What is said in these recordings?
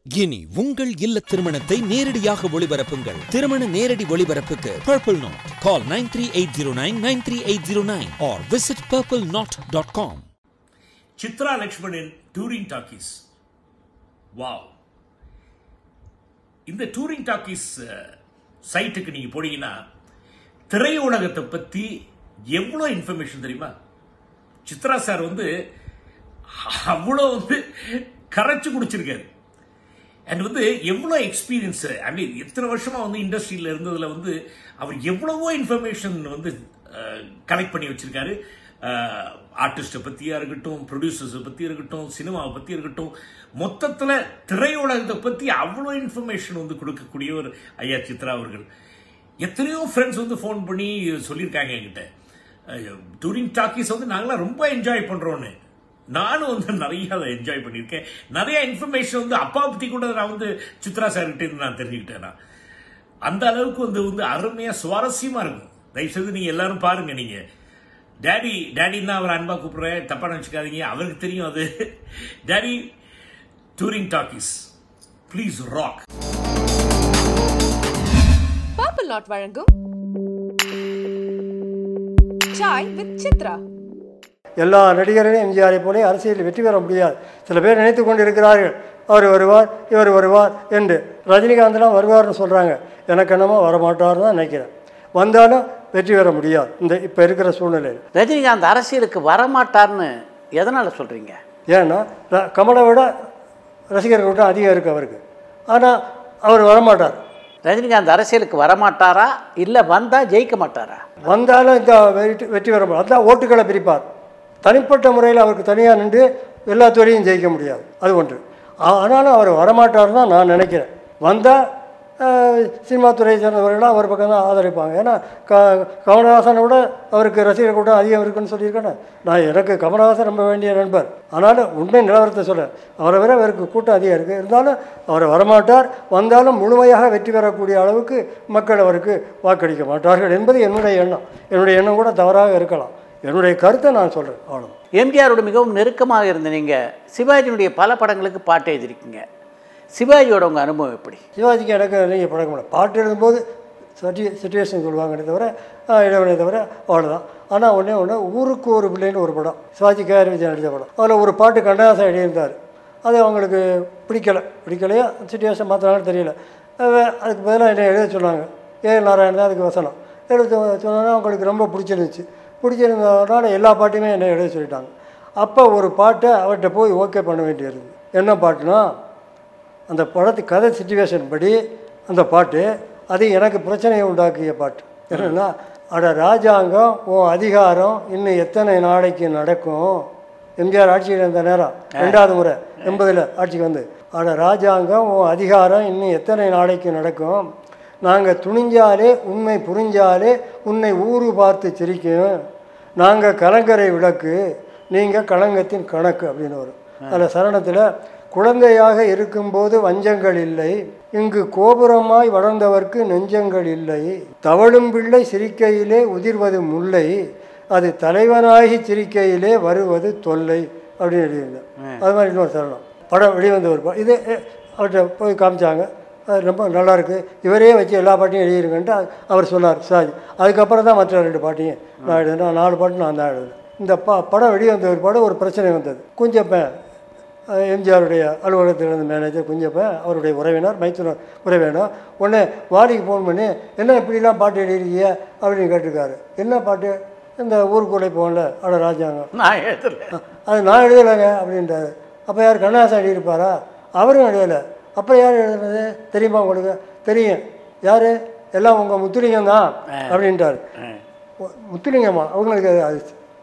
இனி உங்கள் இல்ல திருமணத்தை நேரடியாக ஒளிபரப்புங்கள் திருமண நேரடி ஒளிபரப்புக்கு purple knot call nine three eight zero nine nine three eight zero nine or visit purple knot dot com Chitra லக்ஷ்மணின் டூரிங் டாக்கீஸ் வாவ் இந்த டூரிங் டாக்கீஸ் சைட்டுக்கு நீங்க போனீங்கன்னா திரையுலகத்தை பத்தி எவ்வளோ இன்ஃபர்மேஷன் தெரியுமா சித்ரா சார் வந்து அவ்வளோ வந்து கரைச்சு குடிச்சிருக்காரு அண்ட் வந்து எவ்வளோ எக்ஸ்பீரியன்ஸ் ஐ மீன் எத்தனை வருஷமா வந்து இண்டஸ்ட்ரியில் இருந்ததுல வந்து அவர் எவ்வளவோ இன்ஃபர்மேஷன் வந்து கலெக்ட் பண்ணி வச்சிருக்காரு ஆர்டிஸ்ட்டை பற்றியா இருக்கட்டும் ப்ரொடியூசர்ஸை பற்றி இருக்கட்டும் சினிமாவை பற்றி இருக்கட்டும் மொத்தத்தில் திரையுலகத்தை பற்றி அவ்வளோ இன்ஃபர்மேஷன் வந்து கொடுக்கக்கூடிய ஒரு ஐயா சித்ரா அவர்கள் எத்தனையோ ஃப்ரெண்ட்ஸ் வந்து ஃபோன் பண்ணி சொல்லியிருக்காங்க என்கிட்ட டூரிங் டாக்கீஸ் வந்து நாங்களாம் ரொம்ப என்ஜாய் பண்ணுறோன்னு நானும் வந்து நிறைய அதை என்ஜாய் பண்ணியிருக்கேன் நிறைய இன்ஃபர்மேஷன் வந்து அப்பா பற்றி கூட நான் வந்து சித்ரா சார்கிட்ட இருந்து நான் தெரிஞ்சுக்கிட்டேன் நான் அந்த அளவுக்கு வந்து வந்து அருமையாக சுவாரஸ்யமாக இருக்கும் தயவுசெய்து நீங்கள் எல்லாரும் பாருங்க நீங்கள் டேடி டேடின்னு தான் அவர் அன்பா கூப்பிடுறேன் தப்பா நினச்சிக்காதீங்க அவருக்கு தெரியும் அது daddy touring talkies please rock purple knot வழங்கும் சாய் வித் சித்ரா எல்லா நடிகர்களும் எம்ஜிஆரை போல அரசியலில் வெற்றி பெற முடியாது சில பேர் நினைத்து கொண்டு இருக்கிறார்கள் அவர் வருவார் இவர் வருவார் என்று ரஜினிகாந்த்லாம் வருவார்னு சொல்கிறாங்க எனக்கு என்னமோ வரமாட்டார்னு தான் நினைக்கிறேன் வந்தாலும் வெற்றி பெற முடியாது இந்த இப்போ இருக்கிற சூழ்நிலையில் ரஜினிகாந்த் அரசியலுக்கு வரமாட்டார்னு எதனால் சொல்கிறீங்க ஏன்னா ர- கமலை விட ரசிகர்கள் கூட்டம் அதிகம் இருக்குது அவருக்கு ஆனால் அவர் வரமாட்டார் ரஜினிகாந்த் அரசியலுக்கு வரமாட்டாரா இல்லை வந்தால் ஜெயிக்க மாட்டாரா வந்தாலும் இந்த வெற்றி வெற்றி பெற முடியாது அதான் ஓட்டுகளை பிரிப்பார் தனிப்பட்ட முறையில் அவருக்கு தனியாக நின்று எல்லா துறையும் ஜெயிக்க முடியாது அது ஒன்று ஆ- ஆனாலும் அவர் வரமாட்டார் தான் நான் நினைக்கிறேன் வந்தால் சினிமா துறையை சேர்ந்தவர்கள்லாம் அவர் பக்கம் தான் ஆதரிப்பாங்க ஏன்னா க கமலஹாசனை விட அவருக்கு ரசிகர் கூட்டம் அதிகம் இருக்குன்னு சொல்லியிருக்கேன் நான் எனக்கு கமலஹாசன் ரொம்ப வேண்டிய நண்பர் ஆனாலும் உண்மை நிலவரத்தை சொல்கிறேன் அவரை விட அவருக்கு கூட்டம் அதிகம் இருக்குது இருந்தாலும் அவர் வரமாட்டார் வந்தாலும் முழுமையாக வெற்றி பெறக்கூடிய அளவுக்கு மக்கள் அவருக்கு வாக்களிக்க மாட்டார்கள் என்பது என்னுடைய எண்ணம் என்னுடைய எண்ணம் கூட தவறாக இருக்கலாம் என்னுடைய கருத்தை நான் சொல்கிறேன் அவ்வளோ எம்ஜிஆரோட மிகவும் நெருக்கமாக இருந்த நீங்கள் சிவாஜியினுடைய பல படங்களுக்கு பாட்டு எழுதியிருக்கீங்க சிவாஜியோட உங்கள் அனுபவம் எப்படி சிவாஜிக்கு எனக்கு நீங்கள் பழக்க முடியாது பாட்டு எழுதும்போது சட்டி சுச்சுவேஷன் சொல்லுவாங்கன்னே தவிர ஆ, இடைவெளியை தவிர அவ்வளோதான் ஆனால் ஒன்றே ஒன்று ஊருக்கு ஒரு பிள்ளைன்னு ஒரு படம் சிவாஜி கேஆர் விஜயன் நடித்த படம் அதில் ஒரு பாட்டு கண்ணதாசன் எழுதியிருந்தார் அது அவங்களுக்கு பிடிக்கலை பிடிக்கலையா சுச்சுவேஷன் மாற்றினாலும் தெரியல அஹ் அதுக்கு பதிலாக என்ன எழுத சொன்னாங்க ஏ நாராயணன் தான் அதுக்கு வசனம் எழுத சொன்னோன்னா அவங்களுக்கு ரொம்ப பிடிச்சிருந்துச்சு பிடிச்சிருந்ததுனால எல்லா பாட்டையுமே என்ன எழுத சொல்லிட்டாங்க அப்போ ஒரு பாட்டை அவர்கிட்ட போய் ஓகே பண்ண வேண்டியிருந்தது என்ன பாட்டுனா அந்த படத்து கதை சுச்சுவேஷன் படி அந்த பாட்டு அது எனக்கு பிரச்சனையை உண்டாக்கிய பாட்டு என்னென்னா அட ராஜாங்கம் உன் அதிகாரம் இன்னும் எத்தனை நாளைக்கு நடக்கும் எம்ஜிஆர் ஆட்சியில் இருந்த நேரம் ரெண்டாவது முறை எண்பதில் ஆட்சிக்கு வந்து அட ராஜாங்கம் உன் அதிகாரம் இன்னும் எத்தனை நாளைக்கு நடக்கும் நாங்கள் துணிஞ்சாலே உண்மை புரிஞ்சாலே உன்னை ஊரு பார்த்து சிரிக்கும் நாங்கள் கலங்கரை விளக்கு நீங்கள் களங்கத்தின் கணக்கு அப்படின்னு வரும் அதில் சரணத்தில் குழந்தையாக இருக்கும்போது வஞ்சங்கள் இல்லை இங்கு கோபுரமாய் வளர்ந்தவர்க்கு நெஞ்சங்கள் இல்லை தவழும் பிள்ளை சிரிக்கையிலே உதிர்வது முல்லை அது தலைவனாகி சிரிக்கையிலே வருவது தொல்லை அப்படின்னு எழுதியிருந்தேன் அது மாதிரி இன்னொரு சரணம் படம் வெளிவந்த ஒரு படம் இது அஹ், அவர்கிட்ட போய் காமிச்சாங்க அது ரொம்ப நல்லா இருக்கு இவரே வச்சு எல்லா பாட்டையும் எழுதிருங்கன்ட்டு அ- அவர் சொன்னார் சாஜி அதுக்கப்புறம் தான் மற்ற ரெண்டு பாட்டையும் நான் எழுதுனேன் நாலு பாட்டு நான் தான் எழுதுனேன் இந்த ப படம் வெளிவந்த ஒரு படம் ஒரு பிரச்சனை வந்தது குஞ்சப்பன் அஹ், எம்ஜிஆருடைய அலுவலகத்தில் இருந்த மேனேஜர் குஞ்சப்பன் அவருடைய உறவினர் மைத்துனர் உறவினர் உடனே வாலிக்கு ஃபோன் பண்ணி என்ன இப்படிலாம் பாட்டு எழுதிருக்கீங்க அப்படின்னு கேட்டிருக்காரு என்ன பாட்டு இந்த ஊருக்குள்ளே போகல அட ராஜாங்கம் நான் எழுதலை அது நான் எழுதலைங்க அப்படின்றாரு அப்போ யார் கண்ணதாசன் எழுதியிருப்பாரா அவரும் எழுதலை அப்புறம் யார் எழுதுனது தெரியுமா உங்களுக்கு தெரியும் யார் எல்லாம் உங்கள் முத்துலிங்கம் தான் அப்படின்ட்டார் ஒ- முத்துலிங்கம்மா அவங்களுக்கு அது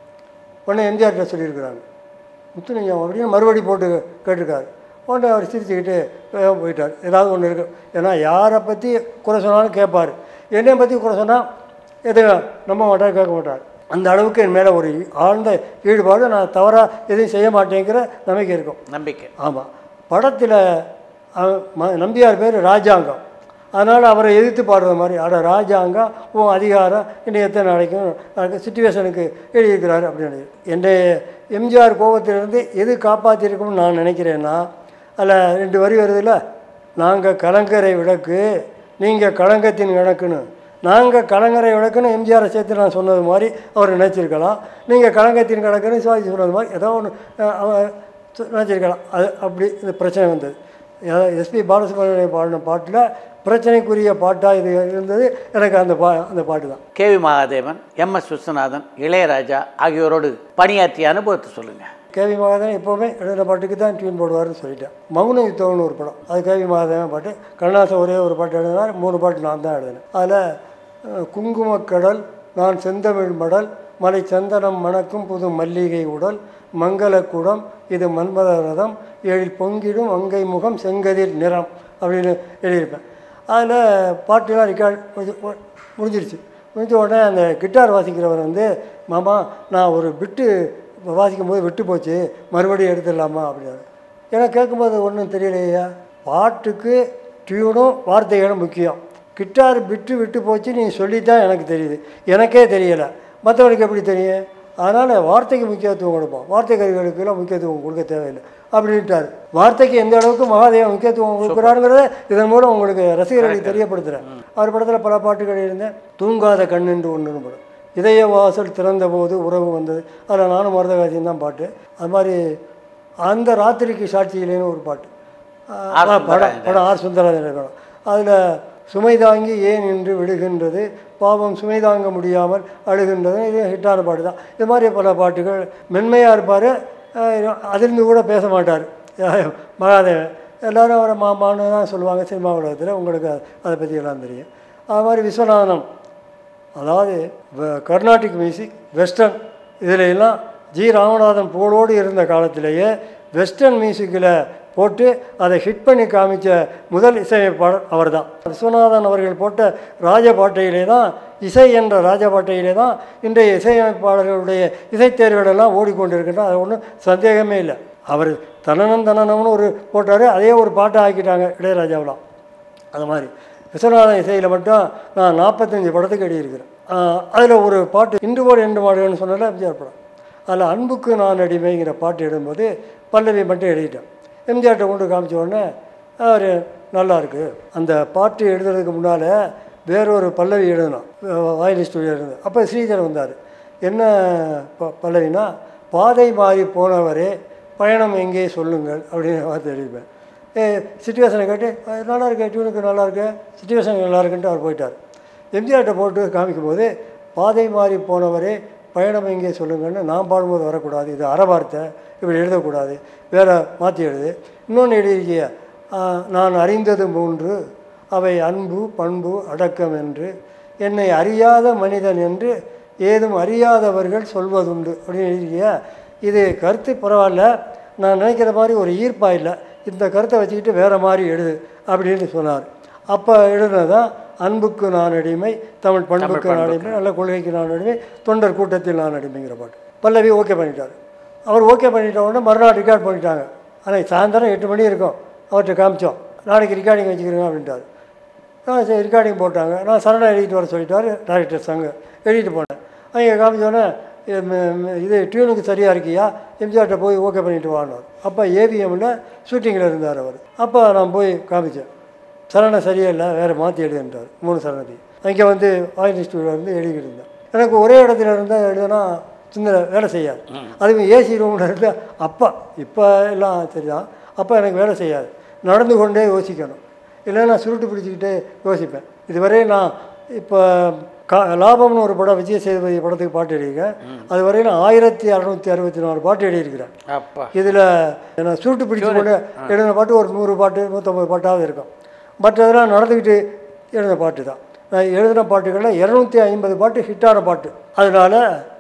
உடனே எம்ஜிஆர்கிட்ட சொல்லியிருக்கிறாங்க முத்துலிங்கம் அப்படின்னு மறுபடி போட்டு கேட்டிருக்காரு உடனே அவர் சிரிச்சுக்கிட்டு வேகமா போயிட்டார் ஏதாவது ஒன்று இருக்கு ஏன்னா யாரை பற்றி குறை சொன்னாலும் கேட்பார் என்னை பற்றி குறை சொன்னால் எதுவும் நம்ப மாட்டார் கேட்க மாட்டார் அந்த அளவுக்கு என் மேலே ஒரு ஆழ்ந்த ஈடுபாடு நான் தவறாக எதுவும் செய்ய மாட்டேங்கிற நம்பிக்கை இருக்கும் நம்பிக்கை ஆமாம் படத்தில் நம்பியார் பேர் ராஜாங்கம் அதனால் அவரை எதிர்த்து பாடுற மாதிரி அட ராஜாங்கம் உன் அதிகாரம் இன்னும் எத்தனை நாளைக்கும் சுச்சுவேஷனுக்கு எழுதியிருக்கிறாரு அப்படின்னு என்னுடைய எம்ஜிஆர் கோபத்திலிருந்து எது காப்பாற்றிருக்கும்னு நான் நினைக்கிறேன்னா அதில் ரெண்டு வரி வருதுல்ல நாங்கள் கலங்கரை விளக்கு நீங்கள் களங்கத்தின் கணக்குன்னு நாங்கள் கலங்கரை விளக்குன்னு எம்ஜிஆரை சேர்த்து நான் சொன்னது மாதிரி அவர் நினைச்சிருக்கலாம் நீங்கள் களங்கத்தின் கணக்குன்னு சிவாஜி சொன்னது மாதிரி ஏதோ ஒன்று நினச்சிருக்கலாம் அது அப்படி இந்த பிரச்சனை வந்தது எஸ்பி பாலசுப்ரமணியம் பாடின பாட்டில் பிரச்சனைக்குரிய பாட்டாக இது இருந்தது எனக்கு அந்த பா அந்த பாட்டு தான் K V Mahadevan M S Viswanathan Ilaiyaraaja ஆகியோரோடு பணியாற்றிய அனுபவத்தை சொல்லுங்கள் கேவி மகாதேவன் எப்போவுமே எழுதுன பாட்டுக்கு தான் டியூன் போடுவார்னு சொல்லிட்டேன் மௌன யுத்தம்னு ஒரு படம் அது கேவி மகாதேவன் பாட்டு கருணாசன் ஒரே ஒரு பாட்டு எழுதினார் மூணு பாட்டு நான் தான் எழுதினேன் அதில் குங்குமக்கடல் நான் செந்தமிழ் மடல் மலை சந்தனம் மணக்கும் புது மல்லிகை உடல் மங்களக்குடம் இது மன்மத ரதம் எழில் பொங்கிடும் அங்கை முகம் செங்கதிர் நிறம் அப்படின்னு எழுதியிருப்பேன் அதில் பாட்டுலாம் ரெக்கார்ட் முடிஞ்சிருச்சு முடிஞ்ச உடனே அந்த கிட்டார் வாசிக்கிறவர் வந்து மாமா நான் ஒரு பிட்டு வாசிக்கும் போது விட்டு போச்சு மறுபடியும் எடுத்துடலாமா அப்படின்னாரு எனக்கு கேட்கும்போது ஒன்றும் தெரியலையா பாட்டுக்கு டியூனும் வார்த்தைகளும் முக்கியம் கிட்டார் விட்டு விட்டு போச்சு நீ சொல்லித்தான் எனக்கு தெரியுது எனக்கே தெரியலை மற்றவனுக்கு எப்படி தெரியும் அதனால் வார்த்தைக்கு முக்கியத்துவம் கொடுப்போம் வார்த்தை கருவிகளுக்கெல்லாம் முக்கியத்துவம் கொடுக்க தேவையில்லை அப்படின்ட்டார் வார்த்தைக்கு எந்த அளவுக்கு மகாதேவன் முக்கியத்துவம் கொடுக்குறாருங்கிறத இதன் மூலம் உங்களுக்கு ரசிகர்களுக்கு தெரியப்படுத்துகிறேன் அவர் படத்தில் பல பாட்டுகள் இருந்தேன் தூங்காத கண்ணென்று ஒன்று படம் இதய வாசல் திறந்த போது உறவு வந்தது அதில் நானும் மருதகாசியும் தான் பாட்டு அது மாதிரி அந்த ராத்திரிக்கு சாட்சியிலேன்னு ஒரு பாட்டு ஆர் ஆ, படம் சுந்தரராஜன். படம் ஆர் சுந்தரராஜன் படம் அதில் சுமை தாங்கி ஏன் இன்று விடுகின்றது பாவம் சுமை தாங்க முடியாமல் அழுகின்றது இது ஹிட்டான பாட்டு தான் இது மாதிரி பல பாட்டுகள் மென்மையாக இருப்பார் அதிலிருந்து கூட பேச மாட்டார் மகாதேவன் எல்லாரும் அவரை மாமான்னு தான் சொல்லுவாங்க சினிமா உலகத்தில் உங்களுக்கு அதை பற்றி எல்லாம் தெரியும் அது மாதிரி விஸ்வநாதனம் அதாவது வ- கர்நாடிக் மியூசிக் வெஸ்டர்ன் இதில் எல்லாம் ஜி ராமநாதன் புகழோடு இருந்த காலத்திலேயே வெஸ்டர்ன் மியூசிக்கில் போட்டு அதை ஹிட் பண்ணி காமிச்ச முதல் இசையமைப்பாளர் அவர்தான் விஸ்வநாதன் அவர்கள் போட்ட ராஜபாட்டையிலே தான் இசை என்ற ராஜபாட்டையிலே தான் இன்றைய இசையமைப்பாளர்களுடைய இசைத்தேர்வுகளெல்லாம் ஓடிக்கொண்டிருக்கின்றன அது ஒன்றும் சந்தேகமே இல்லை அவர் தனனம் தனனம்னு ஒரு போட்டார் அதே ஒரு பாட்டை ஆக்கிட்டாங்க இளையராஜாவெலாம் அது மாதிரி விஸ்வநாதன் இசையில் மட்டும் நான் நாற்பத்தஞ்சு படத்துக்கு எழுதியிருக்கிறேன் அதில் ஒரு பாட்டு இன்று போர் என்று மாடுகள்னு சொன்னல எம்ஜிஆர் படம் அதில் அன்புக்கு நான் அடிமைங்கிற பாட்டு எழுதும்போது பல்லவி மட்டும் எழுதிட்டேன் எம்ஜிஆர்கிட்ட கொண்டு காமிச்ச உடனே அவர் நல்லா இருக்கு அந்த பாட்டு எழுதுறதுக்கு முன்னால் வேறொரு பல்லவி எழுதணும் வாயிலி ஸ்டுடியோ இருந்தது அப்போ ஸ்ரீதர் வந்தார் என்ன ப பல்லவினா பாதை மாறி போனவரே பயணம் எங்கே சொல்லுங்கள் அப்படின்னு வார்த்தை எழுதிப்பேன் ஏ சுச்சுவேஷனை கேட்டு "அது நல்லா இருக்கு டியூனுக்கு நல்லா இருக்கு சுச்சுவேஷன் நல்லா இருக்குன்ட்டு அவர் போயிட்டார் எம்ஜிஆர்கிட்ட போட்டு காமிக்கும்போது பாதை மாறி போனவரே பயணம் எங்கே சொல்லுங்கன்னு நான் பாடும்போது வரக்கூடாது இது அற வார்த்தை இப்படி எழுதக்கூடாது வேற மாற்றி எழுது இன்னொன்று எழுதியிருக்கிய "ஆ, நான் அறிந்தது மூன்று அவை அன்பு பண்பு அடக்கம் என்று என்னை அறியாத மனிதன் என்று ஏதும் அறியாதவர்கள் சொல்வதுண்டு அப்படின்னு எழுதியிருக்கிய இது கருத்து பரவாயில்ல நான் நினைக்கிற மாதிரி ஒரு ஈர்ப்பா இல்லை இந்த கருத்தை வச்சுக்கிட்டு வேறு மாதிரி எழுது அப்படின்னு சொன்னார் அப்போ எழுதுனதான் அன்புக்கு நான் அடிமை தமிழ் பண்புக்கு நான் அடிமை நல்ல கொள்கைக்கு நான் அடிமை தொண்டர் கூட்டத்தில் நான் அடிமைங்கிற பாட்டு பல்லவி ஓகே பண்ணிட்டார் அவர் ஓகே பண்ணிட்ட உடனே மறுநாள் ரெக்கார்ட் பண்ணிட்டாங்க ஆனால் சாயந்தரம் எட்டு மணி இருக்கும் அவர்கிட்ட காமிச்சோம் நாளைக்கு ரெக்கார்டிங் வச்சுக்கிறேங்க அப்படின்ட்டார் நான் சரி ரெக்கார்டிங் போட்டாங்க நான் சரணா எழுதிட்டு வர சொல்லிட்டாரு டைரக்டர் சங்க எழுதிட்டு போனேன் அவங்க காமிச்சோன்னே இது ம- ம- இது டியூனுக்கு சரியாக இருக்கியா எம்ஜிஆர்கிட்ட போய் ஓகே பண்ணிட்டு வாங்கினார் அப்போ ஏவிஎம்மில் ஷூட்டிங்கில் இருந்தார் அவர் அப்போ நான் போய் காமிச்சேன் சரணை சரியே இல்லை வேறு மாற்றி எழுதுன்றார் மூணு சரணத்தையும் அங்கே வந்து ஆயில் ஸ்டூடியோ இருந்து எழுதிக்கிட்டு இருந்தேன் எனக்கு ஒரே இடத்துல இருந்தால் எழுதுனா சின்ன வேலை செய்யாது அதுவும் ஏசி ரூமில் இருந்தால் அப்போ இப்போ எல்லாம் சரிதான் அப்போ எனக்கு வேலை செய்யாது நடந்து கொண்டே யோசிக்கணும் இல்லைன்னா சுருட்டு பிடிச்சிக்கிட்டே யோசிப்பேன் இதுவரை நான் இப்போ கா லாபம்னு ஒரு படம் விஜய் சேதுபதி படத்துக்கு பாட்டு எழுதியிருக்கேன் அது வரையும் ஆயிரத்தி அறநூற்றி அறுபத்தி நாலு பாட்டு எழுதியிருக்கிறேன் அப்பா இதில் நான் சுருட்டு பிடிச்சு கொண்டு எழுதின பாட்டு ஒரு நூறு பாட்டு நூற்றம்பது பாட்டாவது இருக்கும் மற்றதெல்லாம் நடந்துக்கிட்டு எழுதின பாட்டு தான் நான் எழுதின பாட்டுகளில் இரநூத்தி ஐம்பது பாட்டு ஹிட்டான பாட்டு அதனால்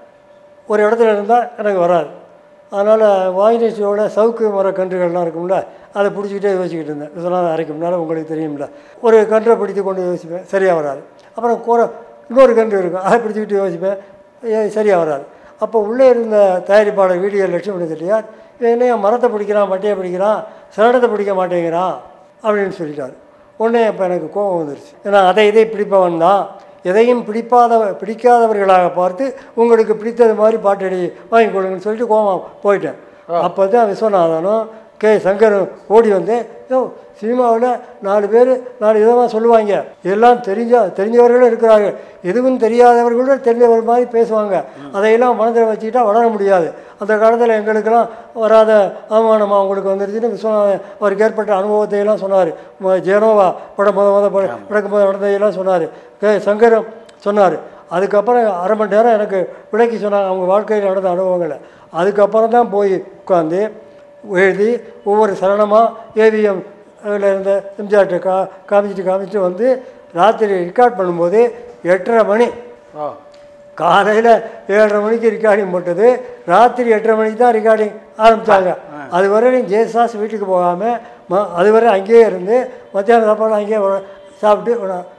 ஒரு இடத்துல இருந்தால் எனக்கு வராது அதனால் வாயினேசியோட சவுக்கு மர கன்றுகள்லாம் இருக்கும்ல அதை பிடிச்சிக்கிட்டே யோசிச்சுக்கிட்டு இருந்தேன் இதெல்லாம் அரைக்கும்னால உங்களுக்கு தெரியும்ல ஒரு கன்றை பிடித்து கொண்டு யோசிப்பேன் சரியாக வராது அப்புறம் கூரை இன்னொரு கன்று இருக்கும் அதை பிடிச்சிக்கிட்டு யோசிப்பேன் ஏ, சரியாக வராது அப்போ உள்ளே இருந்த தயாரிப்பாளர் வீடியோ லட்சுமண செட்டியார் இவன் என்ன மரத்தை பிடிக்கிறான் மட்டையை பிடிக்கிறான் சிரடத்தை பிடிக்க மாட்டேங்கிறான் அப்படின்னு சொல்லிட்டார் உடனே இப்போ எனக்கு கோபம் வந்துருச்சு ஏன்னா அதை இதை பிடிப்பவன் தான் எதையும் பிடிப்பாத பிடிக்காதவர்களாக பார்த்து உங்களுக்கு பிடித்தது மாதிரி பாட்டு எழுதி வாங்கி கொடுங்கன்னு சொல்லிட்டு கோபம் போயிட்டேன் அப்போ தான் விஸ்வநாதனும் கே சங்கர் ஓடி வந்து யோ சினிமாவில் நாலு பேர் நாலு விதமாக சொல்லுவாங்க இதெல்லாம் தெரிஞ்ச தெரிஞ்சவர்களும் இருக்கிறார்கள் எதுவும் தெரியாதவர்களும் தெரிஞ்சவர் மாதிரி பேசுவாங்க அதையெல்லாம் மனதில் வச்சுக்கிட்டா வளர முடியாது அந்த காலத்தில் எங்களுக்கெல்லாம் வராத அவமானமாக உங்களுக்கு வந்துருச்சுன்னு விஸ்வநாதன் அவருக்கு ஏற்பட்ட அனுபவத்தை எல்லாம் சொன்னார் ஜெனோவா படம் முத முத படம் நடக்கும்போது நடந்ததையெல்லாம் சொன்னார் கே சங்கரம் சொன்னார் அதுக்கப்புறம் அரை மணி நேரம் எனக்கு விளக்கி சொன்னாங்க அவங்க வாழ்க்கையில் நடந்த அனுபவங்களை அதுக்கப்புறம் தான் போய் உட்காந்து எழுதி ஒவ்வொரு சரணமாக ஏவிஎம் இருந்த எம்ஜிஆர்ட்ட கா காமிச்சிட்டு காமிச்சிட்டு வந்து ராத்திரி ரெக்கார்ட் பண்ணும்போது எட்டரை மணி ஓ காலையில் ஏழரை மணிக்கு ரெக்கார்டிங் போட்டது ராத்திரி எட்டரை மணிக்கு தான் ரெக்கார்டிங் ஆரம்பித்தாங்க அது வரையும் ஜெயசாஸ் வீட்டுக்கு போகாமல் ம அது வரை அங்கேயே இருந்து மத்தியானம் சாப்பாடு அங்கேயே வ- சாப்பிட்டு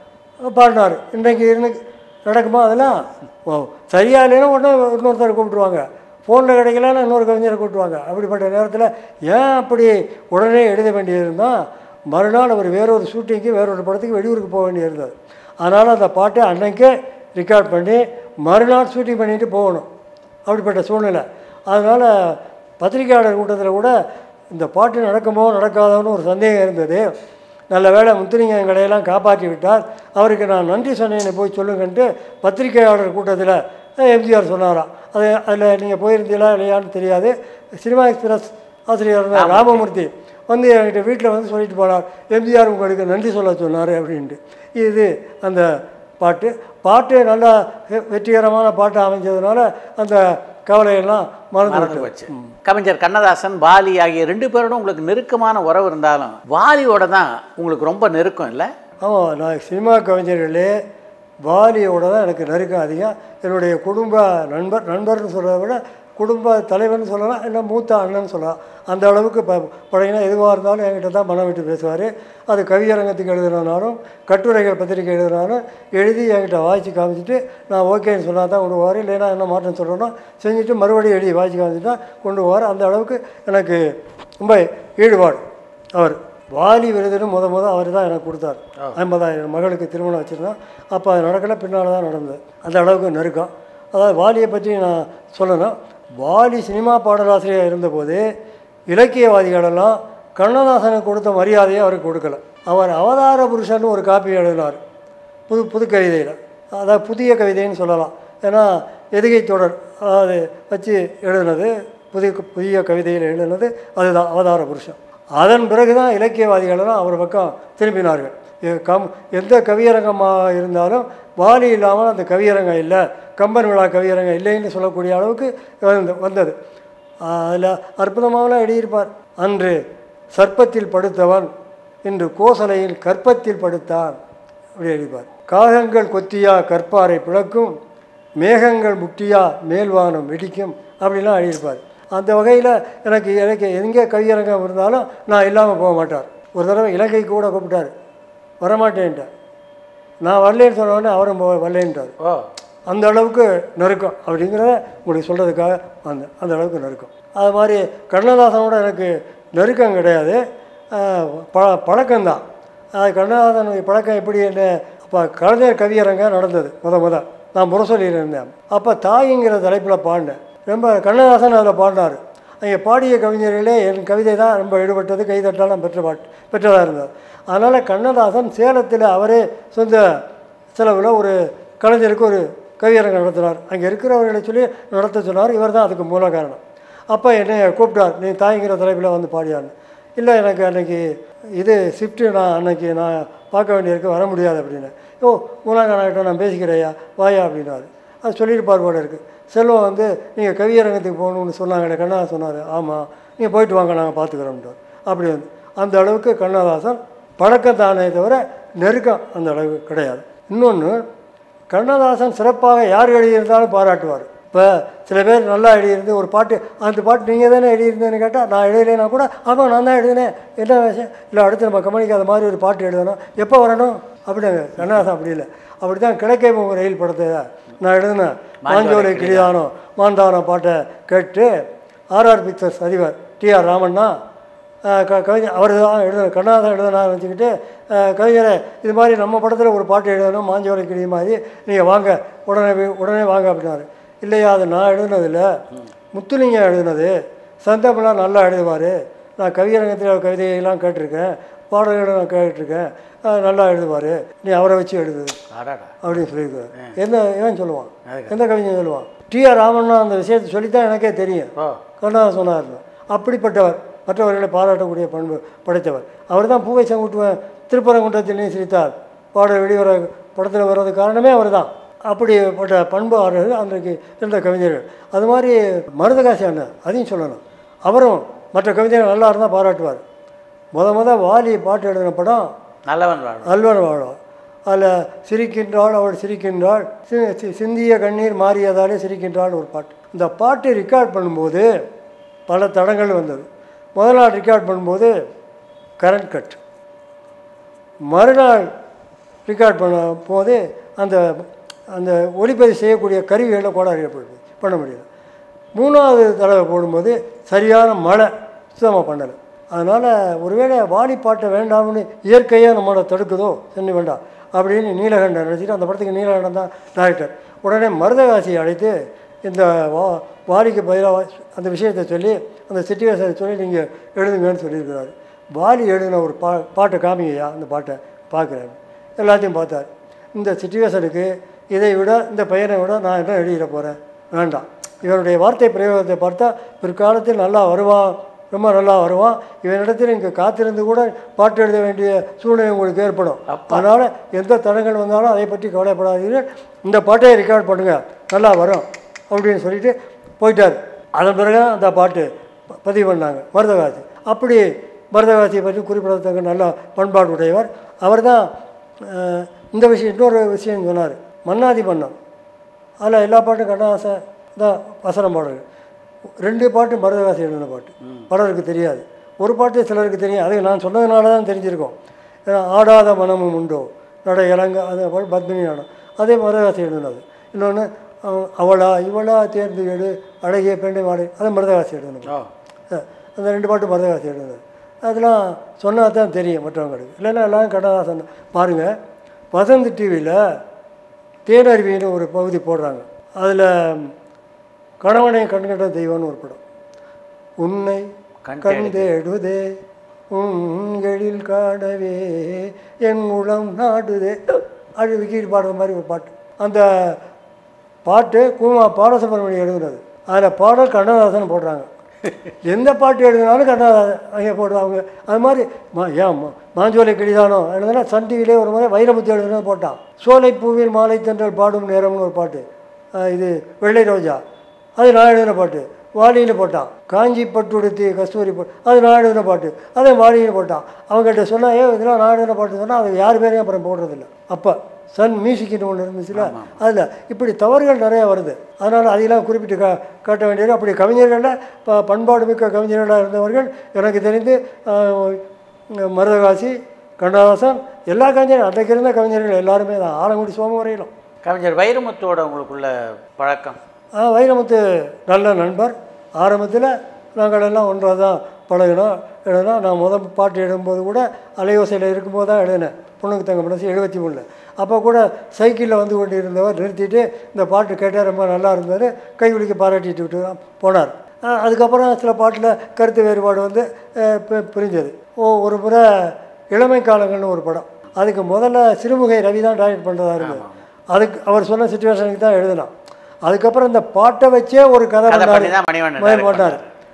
வ- பாடினார் இன்றைக்கு இருந்து நடக்குமா அதெல்லாம் ஓ சரியா இல்லைன்னா உடனே இன்னொருத்தரை கூப்பிட்டுருவாங்க ஃபோனில் கிடைக்கலன்னா இன்னொரு கவிஞரை கூப்பிட்டுவாங்க அப்படிப்பட்ட நேரத்தில் ஏன் அப்படி உடனே எழுத வேண்டியிருந்தால் மறுநாள் அவர் வேறொரு ஷூட்டிங்க்கு வேறொரு படத்துக்கு வெளியூருக்கு போக வேண்டியிருந்தது அதனால் அந்த பாட்டை அன்னைக்கே ரெக்கார்ட் பண்ணி மறுநாள் ஷூட்டிங் பண்ணிட்டு போகணும் அப்படிப்பட்ட சூழ்நிலை அதனால் பத்திரிகையாளர் கூட்டத்தில் கூட இந்த பாட்டு நடக்குமோ நடக்காதோன்னு ஒரு சந்தேகம் இருந்தது நல்ல வேளை முத்துலிங்க கடையெல்லாம் காப்பாற்றி விட்டார் அவருக்கு நான் நன்றி சொன்னேன்னு போய் சொல்லுங்கன்ட்டு பத்திரிகையாளர் கூட்டத்தில் எம்ஜிஆர் சொன்னாராம் அது அதில் நீங்கள் போயிருந்தீங்களா இல்லையான்னு தெரியாது சினிமா எக்ஸ்பிரஸ் ஆசிரியர் இருந்தார் ராமமூர்த்தி வந்து என்கிட்ட வீட்டில் வந்து சொல்லிட்டு போனார் எம்ஜிஆர் உங்களுக்கு நன்றி சொல்ல சொன்னார் அப்படின்ட்டு இது அந்த பாட்டு பாட்டு நல்லா வெ- வெற்றிகரமான பாட்டு அமைஞ்சதுனால அந்த கவலையெல்லாம் மறந்து மறந்து விட்டு போச்சு கவிஞர் கண்ணதாசன் வாலி ஆகிய ரெண்டு பேரோட உங்களுக்கு நெருக்கமான உறவு இருந்தாலும் வாலியோட தான் உங்களுக்கு ரொம்ப நெருக்கம் இல்லை ஆமாம் நான் சினிமா கவிஞர்களே வாலியோட தான் எனக்கு நெருக்கம் அதிகம் என்னுடைய குடும்ப நண்பர் நண்பர்னு சொல்கிறத விட குடும்ப தலைவர்னு சொல்லலாம் இல்லை மூத்த அண்ணன் சொல்லலாம் அந்த அளவுக்கு ப பழகினா எதுவாக இருந்தாலும் என்கிட்ட தான் மனம் விட்டு பேசுவார் அது கவியரங்கத்துக்கு எழுதுனாலும் கட்டுரைகள் பத்திரிக்கை எழுதுனாலும் எழுதி என்கிட்ட வாய்ச்சி காமிச்சிட்டு நான் ஓகேன்னு சொன்னால் தான் கொண்டு போவார் இல்லைன்னா என்ன மாற்றம் சொல்லணும் செஞ்சுட்டு மறுபடியும் எழுதி வாய்ச்சி காமிச்சிட்டா கொண்டு போவார் அந்த அளவுக்கு எனக்கு ரொம்ப ஈடுபாடு அவர் வாலி விருதுன்னு முத முத அவர் தான் எனக்கு கொடுத்தார் ஐம்பதாயிரம் மகளுக்கு திருமணம் வச்சுருந்தோம் அப்போ அது நடக்கலை பின்னால் தான் நடந்தது அந்த அளவுக்கு நெருக்கம் அதாவது வாலியை பற்றி நான் சொல்லணும் வாலி சினிமா பாடலாசிரியர் இருந்தபோது இலக்கியவாதிகளெல்லாம் கண்ணதாசனுக்கு கொடுத்த மரியாதையை அவருக்கு கொடுக்கல அவர் அவதார புருஷன் ஒரு காப்பி எழுதினார் புது புது கவிதையில் அதாவது புதிய கவிதைன்னு சொல்லலாம் ஏன்னா எதுகை தொடர் அது வச்சு எழுதுனது புதிய புதிய கவிதையில் எழுதுனது அதுதான் அவதார புருஷன் அதன் பிறகு தான் இலக்கியவாதிகளெல்லாம் அவர் பக்கம் திரும்பினார்கள் எ- கம் எந்த கவியரங்கமாக இருந்தாலும் வாலி இல்லாமல் அந்த கவியரங்கம் இல்லை கம்பன் விழா கவியரங்கம் இல்லைன்னு சொல்லக்கூடிய அளவுக்கு வந்து வந்தது அதில் அற்புதமாகலாம் எழுதியிருப்பார் அன்று சர்ப்பத்தில் படுத்தவன் இன்று கோசலையில் கற்பத்தில் படுத்தான் அப்படி எழுதிப்பார் காகங்கள் கொத்தியா கற்பாரை பிளக்கும் மேகங்கள் முட்டியா மேல்வானம் வெடிக்கும் அப்படிலாம் எழுதியிருப்பார் அந்த வகையில் எனக்கு எனக்கு எங்கே கவியரங்கம் இருந்தாலும் நான் இல்லாமல் போக மாட்டார் ஒரு தடவை இலங்கை கூட கூப்பிட்டார் வரமாட்டேன்ட்டார் நான் வரலேன்னு சொன்ன உடனே அவரும் போ- வரலேன்ட்டார் ஓ அந்த அளவுக்கு நெருக்கம் அப்படிங்கிறத உங்களுக்கு சொல்கிறதுக்காக வந்தேன் அந்த அளவுக்கு நெருக்கம் அது மாதிரி கண்ணதாசனோட எனக்கு நெருக்கம் கிடையாது ஆஹ் ப பழக்கம்தான் அது கண்ணதாசனுடைய பழக்கம் எப்படி என்ன அப்போ கலைஞர் கவியரங்கம் நடந்தது முத முத நான் முரசொலியில் இருந்தேன் அப்போ தாய்ங்கிற தலைப்பில் பாடினேன் ரொம்ப கண்ணதாசன் அதில் பாடினார் அங்கே பாடிய கவிஞர்களே என் கவிதை தான் ரொம்ப ஈடுபட்டது கைதட்டாலாம் பெற்ற பாட்டு பெற்றதாக இருந்தது அதனால் கண்ணதாசன் சேலத்தில் அவரே சொந்த செலவில் ஒரு கலைஞருக்கு ஒரு கவியரங்கம் நடத்தினார் அங்கே இருக்கிறவர்களை சொல்லி நடத்த சொன்னார் இவர் தான் அதுக்கு மூல காரணம் அப்போ என்னை கூப்பிட்டார் நீ தாய்ங்கிற தலைப்பில் வந்து பாடியான்னு இல்லை எனக்கு அன்னைக்கு இது ஷிஃப்ட்டு நான் அன்னைக்கு நான் பார்க்க வேண்டியிருக்கு வர முடியாது அப்படின்னு ஓ மூலாங்கானாகிட்ட நான் பேசிக்கிறேயா வாயா அப்படின்னாரு அது சொல்லியிருப்பார் போல இருக்குது செல்வம் வந்து நீங்கள் கவியரங்கத்துக்கு போகணும்னு சொன்னாங்களே கண்ணதாசன் சொன்னார் ஆமாம் நீங்கள் போயிட்டு வாங்க நாங்கள் பார்த்துக்குறோம்ட்டார் அப்படி வந்து அந்த அளவுக்கு கண்ணதாசன் பழக்கம் தானே தவிர நெருக்கம் அந்த அளவுக்கு கிடையாது இன்னொன்று கண்ணதாசன் சிறப்பாக யார் எழுதியிருந்தாலும் பாராட்டுவார் இப்போ சில பேர் நல்லா எழுதியிருந்து ஒரு பாட்டு அந்த பாட்டு நீங்கள் தானே எழுதியிருந்தேன்னு கேட்டால் நான் எழுதலைன்னா கூட ஆமாம் நான் தான் எழுதினேன் என்ன விஷயம் இல்லை அடுத்து நம்ம கம்பெனிக்கு அது மாதிரி ஒரு பாட்டு எழுதணும் எப்போ வரணும் அப்படிங்க கண்ணதாசன் அப்படி இல்லை அப்படி தான் கிழக்கே போகும் ரயில் படத்தை நான் எழுதினேன் மாஞ்சோலை கிளிதானோ மாந்தானோ பாட்டை கேட்டு ஆர்ஆர் பிக்சர்ஸ் அதிபர் டிஆர் ராமண்ணா அஹ் க கவிஞர் அவர் தான் எழுத கண்ணதாசன் எழுதுனா வச்சுக்கிட்டு அஹ் கவிஞரை இது மாதிரி நம்ம படத்தில் ஒரு பாட்டு எழுதணும் மாஞ்சோலை கிளி மாதிரி நீங்கள் வாங்க உடனே போய் உடனே வாங்க அப்படின்னாரு இல்லையா அது நான் எழுதுனதில்ல முத்துலிங்கம் எழுதுனது சந்தமெல்லாம் நல்லா எழுதுவார் நான் கவியரங்கத்தில் கவிதையெல்லாம் கேட்டிருக்கேன் பாடல்களை நான் கேட்டிருக்கேன் அஹ் நல்லா எழுதுவார் நீ அவரை வச்சு எழுது அடாடா அப்படின்னு சொல்லியிருக்காரு என்ன ஏன் சொல்லுவான் எந்த கவிஞன் சொல்லுவான் டிஆர் ராமன்னா அந்த விஷயத்தை சொல்லித்தான் எனக்கே தெரியும் ஓ கண்ணதாசன் சொன்னார் அப்படிப்பட்டவர் மற்றவர்களை பாராட்டக்கூடிய பண்பு படைத்தவர் அவர் தான் பூவை செங்குட்டுவன் திருப்பரங்குன்றத்திலையும் சிரித்தார் பாட வெளிவர படத்தில் வர்றது காரணமே அவர் தான் அப்படிப்பட்ட பண்பாளர்கள் அன்றைக்கு இருந்த கவிஞர்கள் அது மாதிரி மருதகாசி அண்ணன் அதையும் சொல்லணும் அவரும் மற்ற கவிஞர்கள் நல்லா இருந்தால் பாராட்டுவார் முத முத வாலி பாட்டு எழுதின படம் நல்லவன் வாழும் அல்வன் வாழும் அதில் சிரிக்கின்றாள் அவள் சிரிக்கின்றாள் சி- சி- சிந்திய கண்ணீர் மாறியதாலே சிரிக்கின்றாள் ஒரு பாட்டு இந்த பாட்டு ரெக்கார்ட் பண்ணும்போது பல தடங்கள் வந்தது முதல் நாள் ரெக்கார்ட் பண்ணும்போது கரண்ட் கட் மறுநாள் ரெக்கார்ட் பண்ண போது அந்த அந்த ஒளிப்பதிவு செய்யக்கூடிய கருவிகளை கோளாறு ஏற்படுது பண்ண முடியல மூணாவது தடவை போடும்போது சரியான மழை சுத்தமாக பண்ணலை அதனால் ஒருவேளை வாலி பாட்டை வேண்டாம்னு இயற்கையாக நம்மளை தடுக்குதோ சென்னை வேண்டாம் அப்படின்னு நீலகண்டன் நினச்சிட்டு அந்த படத்துக்கு நீலகண்டன் தான் டைரக்டர் உடனே மருதகாசியை அழைத்து இந்த வா வாலிக்கு பதிலாக அந்த விஷயத்தை சொல்லி அந்த சிச்சுவேஷனை சொல்லி நீங்கள் எழுதுங்கன்னு சொல்லியிருக்கிறாரு வாலி எழுதின ஒரு பா பாட்டை காமிங்கய்யா அந்த பாட்டை பார்க்குறேன் எல்லாத்தையும் பார்த்தார் இந்த சுச்சுவேஷனுக்கு இதை விட இந்த பையனை விட நான் என்ன எழுதிட போகிறேன் வேண்டாம் இவனுடைய வார்த்தை பிரயோகத்தை பார்த்தா பிற்காலத்தில் நல்லா வருவான் ரொம்ப நல்லா வருவான் இவனிடத்தில் இங்கே காத்திருந்து கூட பாட்டு எழுத வேண்டிய சூழ்நிலை உங்களுக்கு ஏற்படும் அதனால் எந்த தடங்கள் வந்தாலும் அதை பற்றி கவலைப்படாதீர்கள் இந்த பாட்டை ரெக்கார்ட் பண்ணுங்கள் நல்லா வரும் அப்படின்னு சொல்லிட்டு போயிட்டார் அதன் பிறகு அந்த பாட்டு ப- பதிவு பண்ணாங்க மருதகாசி அப்படி மருதகாசியை பற்றி குறிப்பிடத்தக்க நல்ல பண்பாடு உடையவர் அவர் தான் இந்த விஷயம் இன்னொரு விஷயம் சொன்னார் மன்னாதி மன்னம் அதில் எல்லா பாட்டும் கண்ணதாசன் தான் வசனம் பாடல் ரெண்டு பாட்டு மருதகாசி எழுதின பாட்டு பலருக்கு தெரியாது ஒரு பாட்டு சிலருக்கு தெரியும் அது நான் சொன்னதுனால தான் தெரிஞ்சிருக்கோம் ஏன்னா ஆடாத மனமும் உண்டோ நட இறங்க அது பாட்டு பத்மினி நாடம் அதே மருதகாசி எழுதினது இன்னொன்று அவளா இவளா தேர்ந்து எடு அழகிய பெண்ணை மாடு அது மருதகாசி எழுதினது ஓ அஹ் அந்த ரெண்டு பாட்டு மருதகாசி எழுதுனது அதெல்லாம் சொன்னால் தான் தெரியும் மற்றவங்களுக்கு இல்லைன்னா எல்லாரும் கண்ணதாசன் பாருங்கள் வசந்த் டிவியில் தேனருவின்னு ஒரு பகுதி போடுறாங்க அதில் கணவனை கண்கண்ட தெய்வம்னு ஒரு படம் உன்னை கண் கண் தேடுதே உங்களில் காணவே என் உளம் நாடுதே அது விக்கி பாடுற மாதிரி ஒரு பாட்டு அந்த பாட்டு கூமா பாலசுப்ரமணியம் எழுதுனது அதில் பாடல் கண்ணதாசன் போடுறாங்க எந்த பாட்டு எழுதினாலும் கண்ணதாசன் அங்கே போடுறாங்க அது மாதிரி மா ஏன் மா- மாஞ்சோலை கிளிதானோ எழுதுனா சன் டிவிலே ஒரு முறை வைரமுத்து எழுதுனது போட்டான் சோலை பூவில் மாலை தென்றல் பாடும் நேரம்னு ஒரு பாட்டு அஹ் இது வெள்ளை ரோஜா அது நான் எழுதின பாட்டு வாலியில் போட்டான் காஞ்சி பட்டுடுத்தி கஸ்தூரி பட்டு அது நான் எழுதின பாட்டு அதை வாலியில் போட்டான் அவங்ககிட்ட சொன்னா ஏ இதெல்லாம் நான் எழுதின பாட்டு சொன்னால் அது யார் பேரையும் அப்புறம் போடுறதில்ல அப்போ சன் மியூசிக்னு ஒன்று இருந்துச்சுல அதில் இப்படி தவறுகள் நிறைய வருது அதனால் அதையெல்லாம் குறிப்பிட்டு கா காட்ட வேண்டியது அப்படி கவிஞர்களில் ப பண்பாடு மிக்க கவிஞர்களாக இருந்தவர்கள் எனக்கு தெரிந்து ஆஹ், மருதகாசி கண்ணதாசன் எல்லா கவிஞரும் அன்றைக்கு இருந்த கவிஞர்கள் எல்லாருமே தான் ஆலங்குடி சோமவரையிலும் கவிஞர் வைரமுத்துவோட உங்களுக்குள்ள பழக்கம் ஆ, வைரமுத்து நல்ல நண்பர் ஆரம்பத்தில் நாங்கள் எல்லாம் ஒன்றாக தான் பழகினோம் எழுதினா நான் முதல் பாட்டு எழுதும்போது கூட அலையோசையில் இருக்கும்போது தான் எழுதினேன் பொண்ணுக்கு தங்க மனசு எழுபத்தி மூணில் அப்போ கூட சைக்கிளில் வந்து கொண்டு இருந்தவர் நிறுத்திட்டு இந்த பாட்டு கேட்டால் ரொம்ப நல்லா இருந்தது கை குலுக்கி பாராட்டிட்டு விட்டு தான் போனார் ஆ, அதுக்கப்புறம் சில பாட்டில் கருத்து வேறுபாடு வந்து அஹ், பி- பிரிஞ்சது ஓ ஒரு முறை இளமை காலங்கள்னு ஒரு படம் அதுக்கு முதல்ல சிறுமுகை ரவி தான் டைரக்ட் பண்ணுறதா இருந்தது அதுக்கு அவர் சொன்ன சுச்சுவேஷனுக்கு தான் எழுதினான் அதுக்கப்புறம் இந்த பாட்டை வச்சே ஒரு கதை கதை பண்ணாரு. பண்ணி தான் மணிவண்ணன் மணி direct பண்ணார்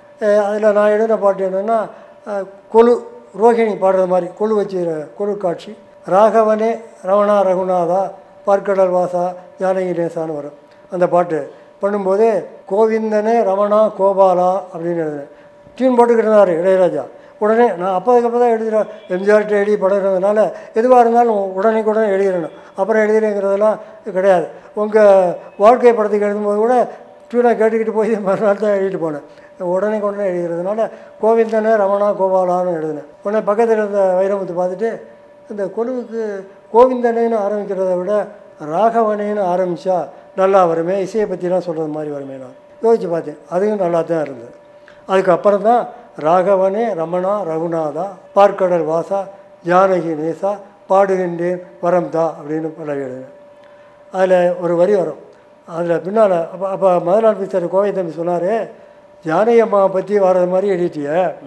அதில் நான் எழுதின பாட்டு என்னென்னா கொலு ரோஹிணி பாடுற மாதிரி கொலு வச்சு கொலு காட்சி ராகவனே ரவணா ரகுநாதா பார்க்கடல் வாசா ஜானகி நேசான்னு வரும் அந்த பாட்டு பண்ணும்போது கோவிந்தனே ரமணா கோபாலா அப்படின்னு எழுதினேன் டியூன் போட்டுக்கிட்டு இருந்தார் இளையராஜா உடனே நான் அப்போதுக்கு அப்போ தான் எழுதுகிறேன் எம்ஜிஆர்கிட்ட எழுதி படுறதுனால எதுவாக இருந்தாலும் உடனே உடனே எழுதிடணும் அப்புறம் எழுதுறேங்கிறதெல்லாம் கிடையாது உங்கள் வாழ்க்கை படத்துக்கு எழுதும்போது கூட டியூனை கேட்டுக்கிட்டு போய் மறுநாள் தான் எழுதிட்டு போனேன் உடனே உடனே எழுதுறதுனால கோவிந்தனே ரமணா கோபாலான்னு எழுதினேன் உடனே பக்கத்தில் இருந்த வைரமுத்து பார்த்துட்டு இந்த கொலுவுக்கு கோவிந்தனேன்னு ஆரம்பிக்கிறத விட ராகவனேன்னு ஆரம்பித்தா நல்லா வருமே இசையை பற்றிலாம் சொல்கிறது மாதிரி வருமே நான் யோசித்து பார்த்தேன் அதுவும் நல்லா தான் இருந்தது அதுக்கப்புறம் தான் ராகவனே ரமணா ரகுநாதா பார்க்கடல் வாசா ஜானகி நேசா பாடுகின்றேன் வரம் தா அப்படின்னு பல எழுதினேன் அதில் ஒரு வரி வரும் அதில் பின்னால் அப்போ அப்போ முதலாளி சார் கோவை தம்பி சொன்னார் ஜானகி அம்மாவை பற்றி வர்றது மாதிரி எழுதிட்டிய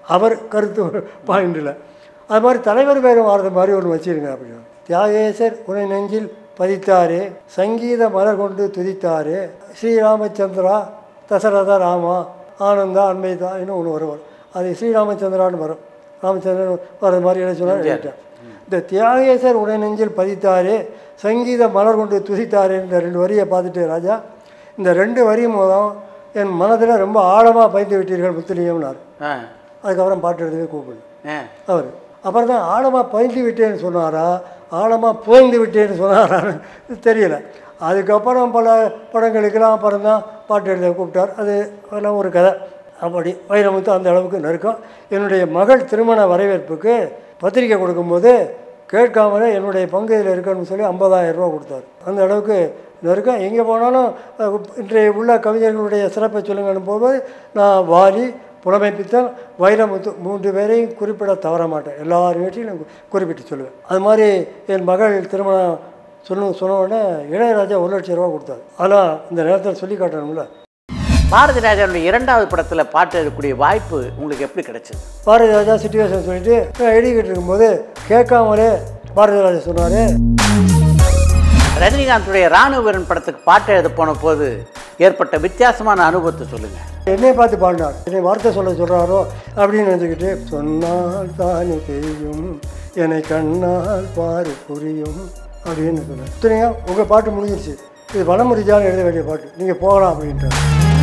அவர் கருத்து பாயிண்டில் அது மாதிரி தலைவர் பேர் வாரது மாதிரி ஒன்று வச்சிருங்க அப்படின்னு தியாகேசர் உனை நெஞ்சில் பதித்தாரே சங்கீத மலர் கொண்டு துதித்தாரே ஸ்ரீராமச்சந்திரா தசரத ராமா ஆனந்தா அன்மைதா இன்னும் ஒன்று வரும் அது ஸ்ரீராமச்சந்திரான்னு வரும் ராமச்சந்திரன் வர்றது மாதிரி என்ன சொன்னால் எழுதிட்டேன் இந்த தியாகேசர் உடை நெஞ்சில் பதித்தாரே சங்கீத மலர் கொண்டு துதித்தாரே இந்த ரெண்டு வரியை பார்த்துட்டு ராஜா இந்த ரெண்டு வரியும் மூலம் என் மனதில் ரொம்ப ஆழமாக பயந்து விட்டீர்கள் முத்துலிங்கம்னார் ஆ அதுக்கப்புறம் பாட்டு எழுதவே கூப்பிடு ஆ அவர் அப்புறம் தான் ஆழமாக பயந்து விட்டேன்னு சொன்னாரா ஆழமாக புயந்து விட்டேன்னு சொன்னாரான்னு தெரியல அதுக்கப்புறம் பல படங்களுக்கெல்லாம் அப்புறம் தான் பாட்டு எழுத கூப்பிட்டார் அது அதெல்லாம் ஒரு கதை அப்படி வைரமுத்து அந்த அளவுக்கு நெருக்கம் என்னுடைய மகள் திருமண வரவேற்புக்கு பத்திரிக்கை கொடுக்கும்போது கேட்காமலே என்னுடைய பங்கு இதில் இருக்குன்னு சொல்லி 50000 ரூபா கொடுத்தாரு அந்த அளவுக்கு நெருக்கம் எங்கே போனாலும் அஹ், இன்றைய உள்ள கவிஞர்களுடைய சிறப்பை சொல்லுங்கன்னு போகும்போது நான் வாலி புலமைப்பித்தன் வைரமுத்து மூன்று பேரையும் குறிப்பிட தவற மாட்டேன் எல்லார் வீட்டையும் குறிப்பிட்டு சொல்லுவேன் அது மாதிரி என் மகள் திருமணம் சொன்ன சொன்ன உடனே இளையராஜா ஒரு லட்சம் ரூபா கொடுத்தாரு அதெல்லாம் இந்த நேரத்தில் சொல்லி காட்டணும்ல பாரதி ராஜாவுடைய இரண்டாவது படத்தில் பாட்டு எழுதக்கூடிய வாய்ப்பு உங்களுக்கு எப்படி கிடைச்சது பாரதி ராஜா சுச்சுவேஷன் சொல்லிட்டு நான் எழுதிக்கிட்டு இருக்கும்போது கேட்காமலே பாரதி ராஜா சொன்னார் ரஜினிகாந்துடைய ராணுவ வீரன் படத்துக்கு பாட்டு எழுத போன போது ஏற்பட்ட வித்தியாசமான அனுபவத்தை சொல்லுங்கள் என்னை பார்த்து பாடினார் என்னை வார்த்தை சொல்ல சொல்கிறாரோ அப்படின்னு நினச்சிக்கிட்டு சொன்னால் தானே தெரியும் என்னை கண்ணால் பாரு புரியும் அப்படின்னு சொன்னேன் சரிங்க உங்கள் பாட்டு முடிஞ்சிருச்சு இது வனமுறிஜான்னு எழுத வேண்டிய பாட்டு நீங்கள் போகலாம் அப்படின்ட்டார்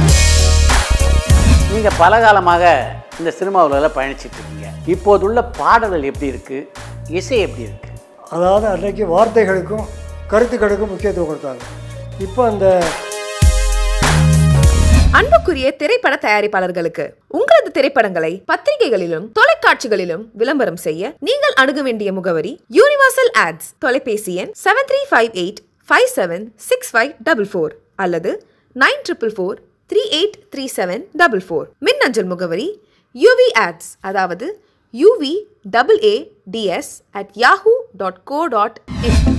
நீங்கள் பல காலமாக இந்த சினிமாவில் பயணிச்சிட்டு இருக்கீங்க இப்போதுள்ள பாடல்கள் எப்படி இருக்குது இசை எப்படி இருக்குது அதாவது அன்றைக்கு வார்த்தைகளுக்கும் கருத்துக்களுக்கும் முக்கியத்துவம் கொடுத்தாங்க இப்போ அந்த அன்புக்குரிய திரைப்பட தயாரிப்பாளர்களுக்கு உங்களது திரைப்படங்களை பத்திரிகைகளிலும் தொலைக்காட்சிகளிலும் விளம்பரம் செய்ய நீங்கள் அணுக வேண்டிய முகவரி யூனிவர்சல் ஆட்ஸ் தொலைபேசி எண் seven three five eight five seven six five double four அல்லது nine triple four three eight three seven double four மின்னஞ்சல் முகவரி யூவி ஆட்ஸ் அதாவது U V double A D S at Yahoo dot co dot in